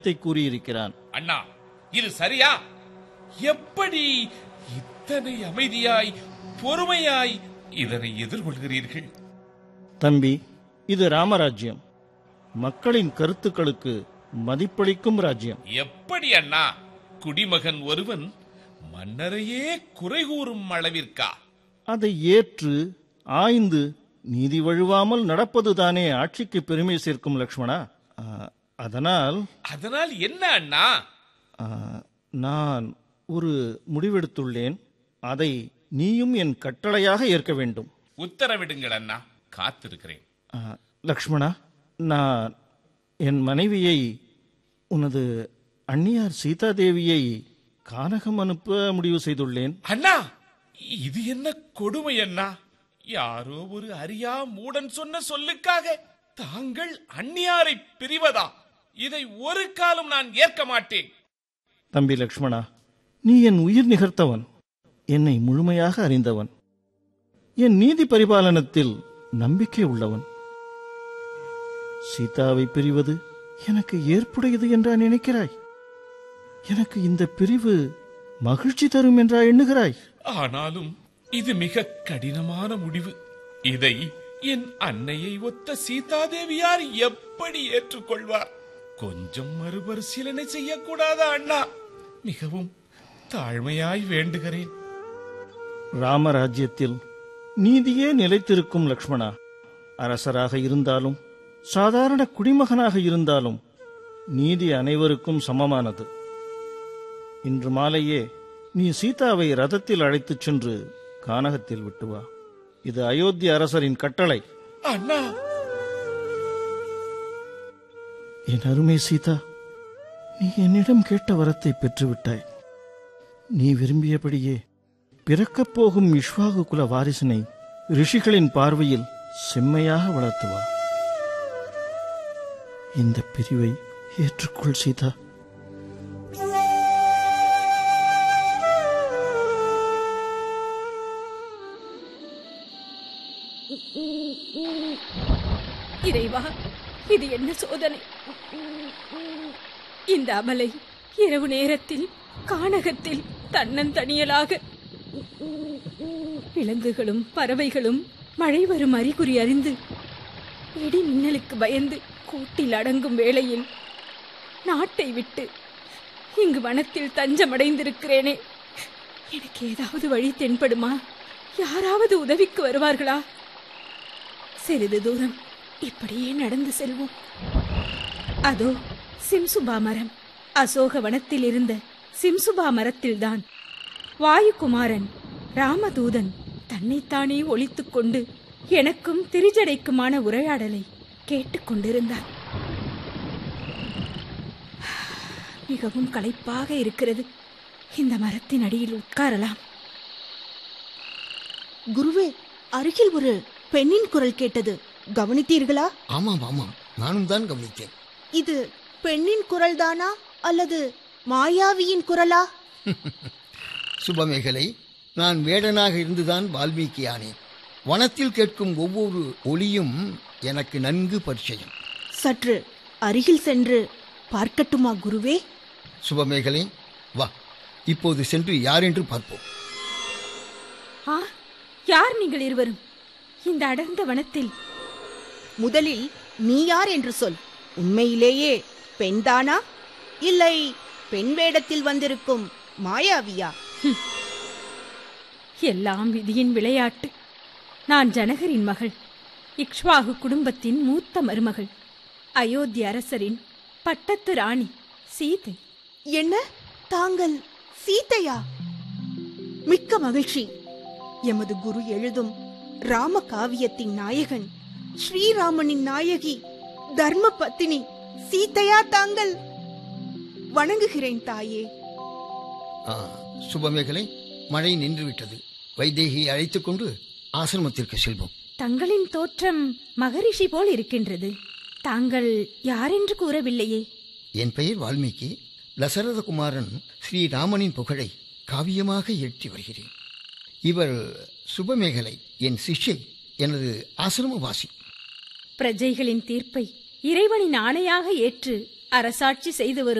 த்தை கூறியிருக்கிறான் அண்ணா இது சரியா எப்படி இத்தனை அமைதியாய் பொறுமையாய் இதனை எதிர்கொள்கிறீர்கள் தம்பி இது ராமராஜ்யம் மக்களின் கருத்துக்களுக்கு மதிப்பளிக்கும் ராஜ்யம் எப்படி அண்ணா குடிமகன் ஒருவன் மன்னரையே குறை கூறும் அளவிற்கா அதை ஏற்று ஆய்ந்து நீதி வழுவாமல் நடப்பதுதானே ஆட்சிக்கு பெருமை சேர்க்கும் லக்ஷ்மணா ஆ, அதனால் அதனால் என்ன அண்ணா ஆ, நான் ஒரு முடிவெடுத்துள்ளேன் அதை நீயும் என் கட்டளையாக ஏற்க வேண்டும் உத்தரவிடுங்கள் அண்ணா காத்திருக்கிறேன் ஆ, லக்ஷ்மணா நான் என் மனைவியை உனது அந்நியார் சீதாதேவியை கானகம் அனுப்ப முடிவு செய்துள்ளேன் அண்ணா இது என்ன கொடுமை அண்ணா யாரோ ஒரு அறியா மூடன் சொன்ன சொல்லுக்காக தாங்கள் அந்நியாரை பிரிவதா இதை ஒரு காலம் நான் ஏற்க மாட்டேன் தம்பி லக்ஷ்மணா நீ என் உயிர் நிகர்த்தவன் என்னை முழுமையாக அறிந்தவன் என் நீதி பரிபாலனத்தில் நம்பிக்கை உள்ளவன் சீதாவை பிரிவது எனக்கு ஏற்புடையது என்றா நினைக்கிறாய் எனக்கு இந்த பிரிவு மகிழ்ச்சி தரும் என்றா எண்ணுகிறாய் ஆனாலும் இது மிக கடினமான முடிவு இதை என் அன்னையை ஒத்த சீதாதேவியார் எப்படி ஏற்றுக்கொள்வார் கொஞ்சம் மறுபரிசீலனை செய்யக்கூடாதா அண்ணா மிகவும் தாழ்மையாய் வேண்டுகிறேன் ராமராஜ்யத்தில் நீதியே நிலைத்திருக்கும் லக்ஷ்மணா அரசராக இருந்தாலும் சாதாரண குடிமகனாக இருந்தாலும் நீதி அனைவருக்கும் சமமானது இன்று மாலையே நீ சீதாவை ரதத்தில் அழைத்துச் சென்று கானகத்தில் விட்டு வா இது அயோத்தி அரசரின் கட்டளை அண்ணா என் அருமை சீதா நீ என்னிடம் கேட்ட வரத்தை பெற்றுவிட்டாய் நீ விரும்பியபடியே பிறக்கப் போகும் இஷ்வாகு குல வாரிசினை ரிஷிகளின் பார்வையில் செம்மையாக வளர்த்துவா இந்த பிரிவை ஏற்றுக்கொள் சீதா இறைவா இது என்ன சோதனை இந்த அமலை இரவு நேரத்தில் கானகத்தில் தன்னந்தனியலாக விலங்குகளும் பறவைகளும் மழை வரும் அறிகுறி அறிந்து இடி மின்னலுக்கு பயந்து கூட்டில் அடங்கும் வேளையில் நாட்டை விட்டு இங்கு வனத்தில் தஞ்சமடைந்திருக்கிறேனே எனக்கு ஏதாவது வழி தென்படுமா யாராவது உதவிக்கு வருவார்களா சிறிது தூரம் இப்படியே நடந்து செல்வோம் அதோ சிம்சுபா மரம் அசோக வனத்தில் இருந்த சிம்சுபா மரத்தில்தான் வாயுகுமாரன் ராமதூதன் தன்னைத்தானே ஒழித்துக் கொண்டு எனக்கும் திரிஜடைக்குமான உரையாடலை கேட்டுக்கொண்டிருந்தான் மிகவும் களைப்பாக இருக்கிறது இந்த மரத்தின் அடியில் உட்காரலாம் குருவே அருகில் ஒரு பெண்ணின் குரல் கேட்டது கவனித்தீர்களா ஆமாம் ஆமாம் நானும் தான் கவனித்தேன் இது பெண்ணின் குரல்தானா அல்லது மாயாவியின் குரலா சுபமேகலை நான் வேடனாக இருந்துதான் வால்மீகி ஆனேன் வனத்தில் கேட்கும் ஒவ்வொரு ஒளியும் எனக்கு நன்கு பரிச்சயம் சற்று அருகில் சென்று பார்க்கட்டுமா குருவே சுபமேகலை வா இப்போது சென்று யார் என்று பார்ப்போம் ஆ யார் நீங்கள் இருவரும் இந்த அடர்ந்த வனத்தில் முதலில் நீ யார் என்று சொல் உண்மையிலேயே பெண்தானா இல்லை பெண் வேடத்தில் வந்திருக்கும் மாயாவியா எல்லாம் விதியின் விளையாட்டு நான் ஜனகரின் மகள் இக்ஷ்வாகு குடும்பத்தின் மூத்த மருமகள் அயோத்தி அரசரின் பட்டத்து ராணி சீதை என்ன தாங்கள் சீதையா மிக்க மகிழ்ச்சி எமது குரு எழுதும் ராம காவியத்தின் நாயகன் ஸ்ரீராமனின் நாயகி தர்ம பத்தினி சீதையா தாங்கள் வணங்குகிறேன் தாயே ஆ, சுபமேகலை மழை நின்றுவிட்டது வைதேகியை அழைத்துக் கொண்டு ஆசிரமத்திற்கு செல்வோம் தங்களின் தோற்றம் மகரிஷி போல் இருக்கின்றது தாங்கள் யாரென்று கூறவில்லையே என் பெயர் வால்மீகி தசரதகுமாரன் ஸ்ரீராமனின் புகழை காவியமாக ஏற்றி வருகிறேன் இவர் சுபமேகலை என் சிஷ்யை எனது ஆசிரமவாசி பிரஜைகளின் தீர்ப்பை இறைவனின் ஆணையாக ஏற்று அரசாட்சி செய்து வரும்